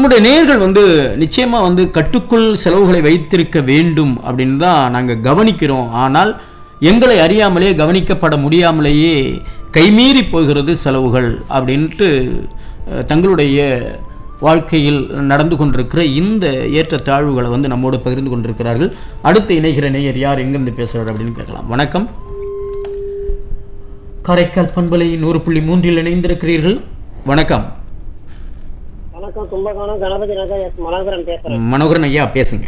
நம்முடைய நேயர்கள் வந்து நிச்சயமா வந்து கட்டுக்குள் செலவுகளை வைத்திருக்க வேண்டும் அப்படின்னு தான் நாங்க கவனிக்கிறோம் ஆனால் எங்களை அறியாமலே கவனிக்கப்பட முடியாமலேயே கைமீறி போகிறது செலவுகள் அப்படின்ட்டு அஹ், தங்களுடைய வாழ்க்கையில் நடந்து கொண்டிருக்கிற இந்த ஏற்றத்தாழ்வுகளை வந்து நம்மோடு பகிர்ந்து கொண்டிருக்கிறார்கள் அடுத்து இணைகிற நேயர் யார் எங்கிருந்து பேசுறாரு அப்படின்னு கேட்கலாம் வணக்கம் காரைக்கால் பண்பலை நூறு புள்ளி மூன்றில் இணைந்திருக்கிறீர்கள் வணக்கம் வணக்கம் கும்பகோணம் கணபதி நகர் எஸ் மனோகரன் பேசுறேன் மனோகரன் ஐயா பேசுங்க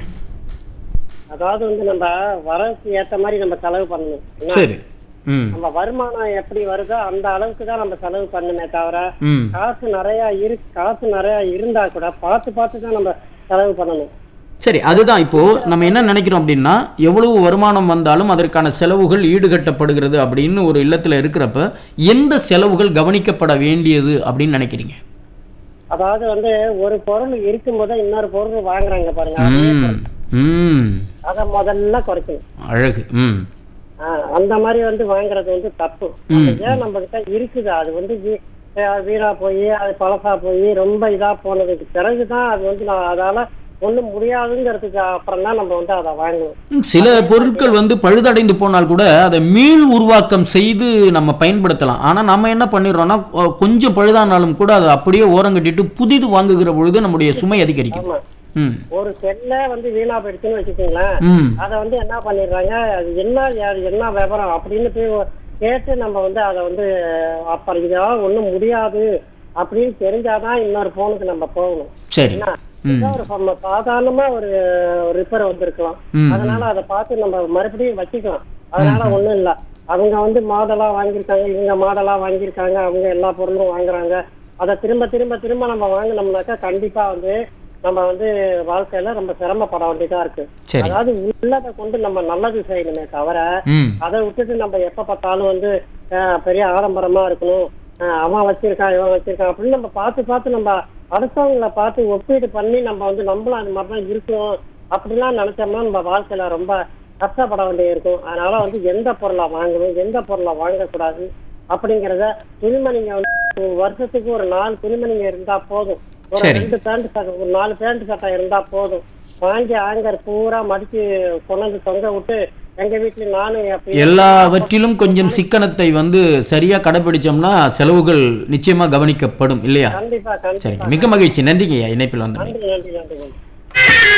அதாவது வந்து நம்ம வரவுக்கு ஏத்த மாதிரி நம்ம செலவு பண்ணணும் என்ன? சரி ம் நம்ம வருமானம் எப்படி வருதோ அந்த அளவுக்கு தான் நம்ம செலவு பண்ணணுமே தவிர ம் காசு நிறைய இரு காசு நிறைய இருந்தா கூட பார்த்து பார்த்து தான் நம்ம செலவு பண்ணணும் சரி அதுதான் இப்போ நம்ம என்ன நினைக்கிறோம் அப்படின்னா எவ்வளவு வருமானம் வந்தாலும் அதற்கான செலவுகள் ஈடுகட்டப்படுகிறது அப்படின்னு ஒரு இல்லத்துல இருக்கிறப்ப எந்த செலவுகள் கவனிக்கப்பட வேண்டியது அப்படின்னு நினைக்கிறீங்க அதாவது வந்து ஒரு பொருள் இருக்கும்போது இன்னொரு பொருள் வாங்குறாங்க பாருங்க அதே ம் பொருள். ம் அதை முதல்ல குறைக்கணும் அழகு ம் ஆஹ் அந்த மாதிரி வந்து வாங்குறது வந்து தப்பு அது ஏன் நம்ம கிட்ட இருக்குது அது வந்து வீ- அஹ் வீணா போய் அது பழசா போய் ரொம்ப இதா போனதுக்கு பிறகுதான் அது வந்து நான் அதால ஒண்ணும் முடியாதுங்கிறதுக்கு அப்புறம் தான் நம்ம வந்து அதை வாங்கணும் ம், சில பொருட்கள் வந்து பழுதடைந்து போனால் கூட அதை மீள் உருவாக்கம் செய்து நம்ம பயன்படுத்தலாம் ஆனா நம்ம என்ன பண்ணிடுறோம்னா கொ- கொஞ்சம் பழுதானாலும் கூட அதை அப்படியே ஓரங்கட்டிட்டு புதிது வாங்குகிற பொழுது நம்முடைய சுமை அதிகரிக்கும் ஆமா ம் ஒரு செல்ல வந்து வீணா போயிடுச்சுன்னு வச்சுக்கோங்களேன் ம் அதை வந்து என்ன பண்ணிடுறாங்க அது என்ன யா- என்ன விவரம் அப்படின்னு போய் கேட்டு நம்ம வந்து அதை வந்து அப்புறம் இதெல்லாம் ஒண்ணும் முடியாது அப்படின்னு தெரிஞ்சாதான் இன்னொரு போனுக்கு நம்ம போகணும் சரி என்ன ம் ஏதோ ஒரு சம்ம- சாதாரணமா ஒரு ரிப்பேர் வந்திருக்கலாம் ம் அதனால அதை பார்த்து நம்ம மறுபடியும் வச்சுக்கலாம் அதனால ஒண்ணும் இல்ல அவங்க வந்து மாடலா வாங்கியிருக்காங்க இவங்க மாடலா வாங்கியிருக்காங்க அவங்க எல்லா பொருளும் வாங்குறாங்க அதை திரும்ப திரும்ப திரும்ப நம்ம வாங்கினோம்னாக்கா கண்டிப்பா வந்து நம்ம வந்து வாழ்க்கையில ரொம்ப சிரமப்பட வேண்டியதா இருக்கு சரி அதாவது உள்ளதை கொண்டு நம்ம நல்லது செய்யணுமே தவிர ம் அதை விட்டுட்டு நம்ம எப்ப பார்த்தாலும் வந்து அஹ், பெரிய ஆடம்பரமா இருக்கணும் அஹ், அவன் வச்சிருக்கான் இவன் வச்சிருக்கான் அப்படின்னு நம்ம பார்த்து பார்த்து நம்ம அடுத்தவங்கள பார்த்து ஒப்பீடு பண்ணி நம்ம வந்து நம்மளும் அந்த மாதிரி தான் இருக்கணும் அப்படிலாம் நினைச்சோம்னா நம்ம வாழ்க்கையில ரொம்ப கஷ்டப்பட வேண்டியது இருக்கும் அதனால வந்து எந்த பொருளை வாங்கணும் எந்த பொருளை வாங்கக்கூடாது அப்படிங்கறத துணிமணிங்க வந்து ஒரு வருஷத்துக்கு ஒரு நாலு துணிமணிங்க இருந்தா போதும் ஒரு சரி. ரெண்டு பேண்ட் சட்டை ஒரு நாலு பேண்ட் சட்டை இருந்தா போதும் வாங்கி ஆங்கர் பூரா மடிச்சு கொண்டு வந்து தொங்க விட்டு எங்க வீட்டுல நானும் எப்பயும் எல்லாவற்றிலும் கொஞ்சம் சிக்கனத்தை வந்து சரியா கடைபிடிச்சோம்னா செலவுகள் நிச்சயமா கவனிக்கப்படும் இல்லையா கண்டிப்பா சரி கண்டிப்பா மிக்க மகிழ்ச்சி நன்றிங்க ஐயா இணைப்பில் வந்து நன்றி நன்றி நன்றி